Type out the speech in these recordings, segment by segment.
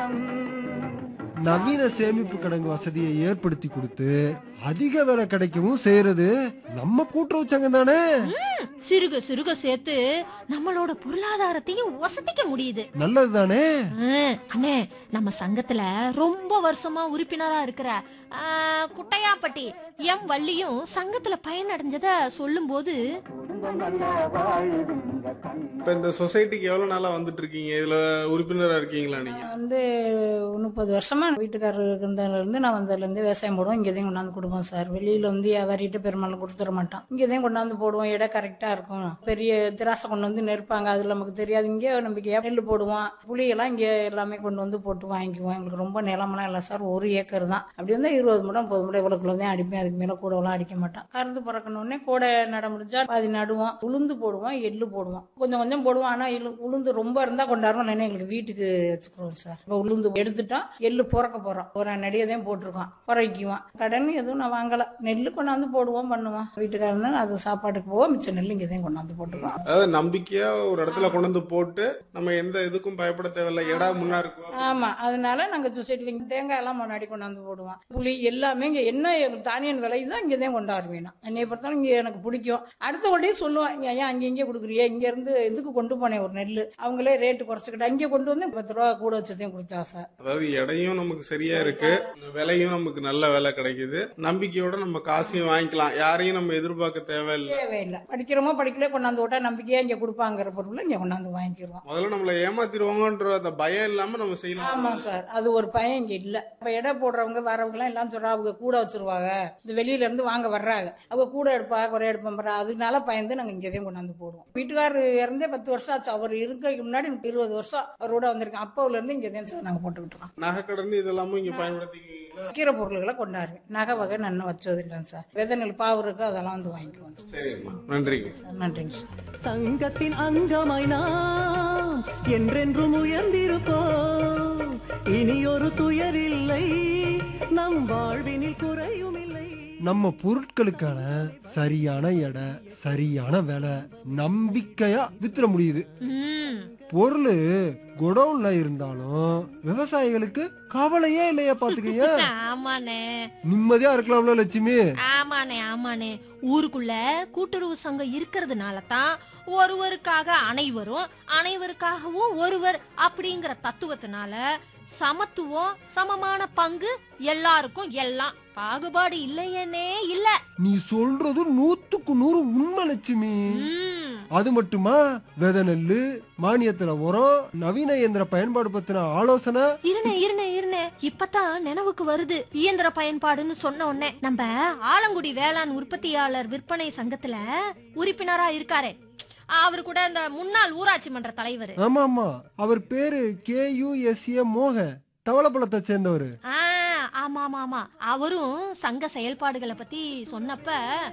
நவீன சேமிப்பு கிடங்கு வசதியை ஏற்படுத்தி கொடுத்து அதிக விலை கிடைக்கவும் செய்யறது நம்ம கூட்டுறவு சங்கம் தானே சிறுக சிறுக சேர்த்து நம்மளோட பொருளாதாரத்தையும் வசதிக்க முடியுது நல்லது தானே ஆ, அண்ணே நம்ம சங்கத்துல ரொம்ப வருஷமா உறுப்பினரா இருக்கிற ஆ, குட்டையாப்பட்டி எம் வள்ளியும் சங்கத்துல பயனடைஞ்சத சொல்லும்போது இப்ப இந்த சொசைட்டிக்கு எவ்வளவு நாளா வந்துட்டு இருக்கீங்க இதுல உறுப்பினரா இருக்கீங்களா நீங்க வந்து முப்பது வருஷமா வீட்டுக்காரர் இருந்ததுல இருந்து நான் வந்ததுல இருந்து விவசாயம் போடுவோம் இங்கேயும் கொண்டாந்து கொடுப்போம் சார் வெளியில வந்து வியாபாரிட்டு பெரும்பாலும் கொடுத்துட மாட்டோம் இங்கேயும் கொண்டாந்து போடுவோம் இடம் கரெக்டா இருக்கும் பெரிய திராசை கொண்டு வந்து நெருப்பாங்க அது நமக்கு தெரியாது இங்கே நம்பிக்கையா நெல் போடுவோம் புளியெல்லாம் இங்கே எல்லாமே கொண்டு வந்து போட்டு வாங்கிக்குவோம் எங்களுக்கு ரொம்ப நிலமெல்லாம் இல்லை சார் ஒரு ஏக்கர் தான் அப்படி இருந்தால் இருபது முடம் முப்பது முடம் இவ்வளோக்குள்ள தான் அடிப்பேன் அதுக்கு மேலே கூடவெல்லாம் அடிக்க மாட்டோம் கருது பிறக்கணுன்னே கோடை நட முடிஞ்சா பாதி நடுவோம் உளுந்து போடுவோம் எள்ளு போடுவோம் கொஞ்சம் கொஞ்சம் போடுவோம் ஆனால் எள்ளு உளுந்து ரொம்ப இருந்தால் கொண்டாடுவோம் இல்லைன்னா எங்களுக்கு வீட்டுக்கு வச்சுக்கிறோம் சார் இப்போ உளுந்து எடுத்துட்டோம் எள்ளு பிறக்க போகிறோம் ஒரு நடிகதையும் போட்டிருக்கோம் பிறக்குவோம் கடன் எதுவும் நான் வாங்கலை நெல் கொண்டாந்து போடுவோம் பண்ணுவோம் வீட்டுக்காரங்க அது சாப்பாட்டுக்கு போவோம் மிச்ச நெல் இங்கே தான் கொண்டாந்து போட்டுருவோம் அதாவது நம்பிக்கையா ஒரு இடத்துல கொண்டு வந்து போட்டு நம்ம எந்த இதுக்கும் பயப்பட தேவையில்ல இட முன்னா இருக்கும் ஆமா அதனால நாங்க சொசைட்டில இங்க தேங்காய் எல்லாம் முன்னாடி கொண்டாந்து போடுவோம் புளி எல்லாமே இங்க என்ன தானியம் விளையுதோ இங்கே தான் கொண்டாடுவேன் நான் என்னை பொறுத்தாலும் இங்க எனக்கு பிடிக்கும் அடுத்த உடனே சொல்லுவேன் இங்க ஏன் அங்க இங்கே கொடுக்குறியே இங்க இருந்து எதுக்கு கொண்டு போனேன் ஒரு நெல் அவங்களே ரேட்டு குறைச்சிக்கிட்டு அங்கே கொண்டு வந்து பத்து ரூபா கூட வச்சதையும் கொடுத்தா சார் அதாவது எடையும் நமக்கு சரியா இருக்கு விலையும் நமக்கு நல்ல விலை கிடைக்குது நம்பிக்கையோட நம்ம காசையும் வாங்கிக்கலாம் யாரையும் நம்ம எதிர்பார்க்க தேவையில்லை தேவையில்லை படிக்கிறோமோ படிக்கல கொண்டாந்து விட்டா நம்பிக்கையா இங்க கொடுப்பாங்கிற பொருளை இங்க கொண்டாந்து வாங்கிக்கிறோம் முதல்ல நம்மள ஏமாத்திடுவாங்கன்ற அந்த பயம் இல்லாம நம்ம செய்யலாம் ஆமா சார் அது ஒரு பயம் இங்க இல்ல இப்ப எடை போடுறவங்க வரவங்க எல்லாம் எல்லாம் சொல்றா அவங்க கூட வச்சிருவாங்க இந்த வெளியில இருந்து வாங்க வர்றாங்க அவங்க கூட எடுப்பா குறை எடுப்பா பண்றா அதனால பயந்து நாங்க இங்கேயும் கொண்டாந்து போடுவோம் வீட்டுக்காரர் இறந்தே பத்து வருஷம் ஆச்சு அவர் இருக்க முன்னாடி இருபது வருஷம் அவரோட வந்திருக்கேன் அப்போல இருந்து இங்கே தான் சார் நாங்க போட்டுக்கிட்டு இருக்கோம் நகைக்கடன் இதெல்லாமும் இங்க பயன்படுத்திக்கிறீங்களா விற்கிற பொருள்களை கொண்டாடுவேன் நகை வகை நன்னும் வச்சது இல்லைங்க சார் விதை நெல் பாவு இருக்கு அதெல்லாம் வந்து வாங்கிக்குவோம் சரிங்கம்மா நன்றிங்க சார் நன்றிங்க சார் சங்கத்தின் அங்கமாய் நாம் என்றென்றும் உயர்ந்திருப்போம் இனியொரு துயரில்லை நம் வாழ்வினில் குறையும் இல்லை நம்ம பொருட்களுக்கான சரியான எடை சரியான விலை நம்பிக்கையா வித்துற முடியுது ம், பொருள் குடவுன்ல இருந்தாலும் விவசாயிகளுக்கு கவலையே இல்லையா பாத்துக்கீங்க ஆமாண்ணே நிம்மதியா இருக்கலாம்ல லட்சுமி ஆமாண்ணே ஆமாண்ணே ஊருக்குள்ள கூட்டுறவு சங்கம் இருக்கிறதுனால தான் ஒருவருக்காக அனைவரும் அனைவருக்காகவும் ஒருவர் அப்படிங்கிற தத்துவத்தினால சமத்துவம் சமமான பங்கு எல்லாருக்கும் எல்லாம் பாகுபாடு இல்லையேனே இல்ல நீ சொல்றது நூத்துக்கு நூறு உண்மை லட்சுமி ம், அது மட்டுமா விதை நெல்லு மானியத்துல உரம் நவீன இயந்திர பயன்பாடு பத்தின ஆலோசனை இருனே இருனே இருனே இப்பதான் நினைவுக்கு வருது இயந்திர பயன்பாடுன்னு சொன்ன உடனே நம்ம ஆலங்குடி வேளாண் உற்பத்தியாளர் விற்பனை சங்கத்துல உறுப்பினரா இருக்காரே அவர் கூட இந்த முன்னாள் ஊராட்சி மன்ற தலைவர் ஆமா ஆமா அவர் பேரு கே யு எஸ் ஏ மோக தவளப்பழத்தை சேர்ந்தவர் ஆ ஆமா ஆமா ஆமா அவரும் சங்க செயல்பாடுகளை பத்தி சொன்னப்ப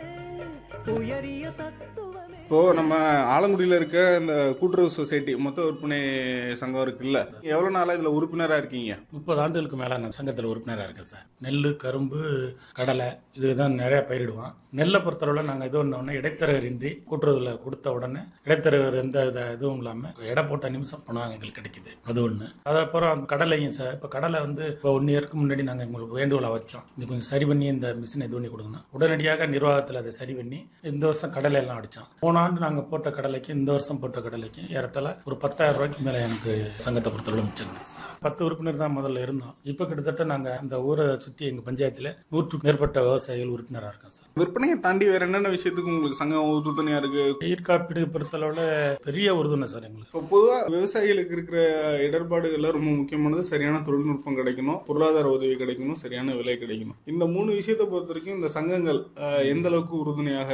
உயரிய தத்துவமே இப்போ நம்ம ஆலங்குடியில இருக்க இந்த கூட்டுறவு சொசைட்டி மொத்த விற்பனை சங்கம் இருக்குல்ல எவ்வளவு நாளா இதுல உறுப்பினரா இருக்கீங்க முப்பது ஆண்டுகளுக்கு மேலே நான் சங்கத்தில் உறுப்பினராக இருக்கேன் சார் நெல் கரும்பு கடலை இதுதான் நிறைய பயிரிடுவோம் நெல்லை பொறுத்தளவில் நாங்கள் இது ஒன்று இடைத்தரகர் இன்றி கூட்டுறவுல கொடுத்த உடனே இடைத்தரகர் எந்த இத இதுவும் இல்லாமல் எடை போட்ட நிமிஷம் பணம் எங்களுக்கு கிடைக்குது அது ஒன்று அதுக்கப்புறம் கடலையும் சார் இப்போ கடலை வந்து இப்போ ஒன் இயருக்கு முன்னாடி நாங்கள் எங்களுக்கு வேண்டுகோளை வச்சோம் இது கொஞ்சம் சரி பண்ணி இந்த மிஷினை இது பண்ணி கொடுக்கணும் உடனடியாக நிர்வாகத்தில் அதை சரி பண்ணி இந்த வருஷம் கடலை எல்லாம் அடித்தோம் போன ஆண்டு நாங்கள் போட்ட கடலைக்கு இந்த வருஷம் போட்ட கடலைக்கு ஏறத்தாழ ஒரு பத்தாயிரம் ரூபாய்க்கு மேலே எனக்கு சங்கத்தை பொறுத்தளவு மிச்சம் கிடைச்சு. பத்து உறுப்பினர் தான் முதல்ல இருந்தோம் இப்போ கிட்டத்தட்ட நாங்கள் அந்த ஊரை சுற்றி எங்கள் பஞ்சாயத்தில் நூற்றுக்கு மேற்பட்ட விவசாயிகள் உறுப்பினராக இருக்கோம் சார் விற்பனையை தாண்டி வேற என்னென்ன விஷயத்துக்கு உங்களுக்கு சங்கம் உறுதுணையா இருக்கு பயிர் காப்பீடு பொறுத்தளவில் பெரிய உறுதுணை சார் எங்களுக்கு இப்போ பொதுவா விவசாயிகளுக்கு இருக்கிற இடர்பாடுகள்ல ரொம்ப முக்கியமானது சரியான தொழில்நுட்பம் கிடைக்கணும் பொருளாதார உதவி கிடைக்கணும் சரியான விலை கிடைக்கணும் இந்த மூணு விஷயத்தை பொறுத்த வரைக்கும் இந்த சங்கங்கள் அஹ், எந்த அளவுக்கு உறுதுணையாக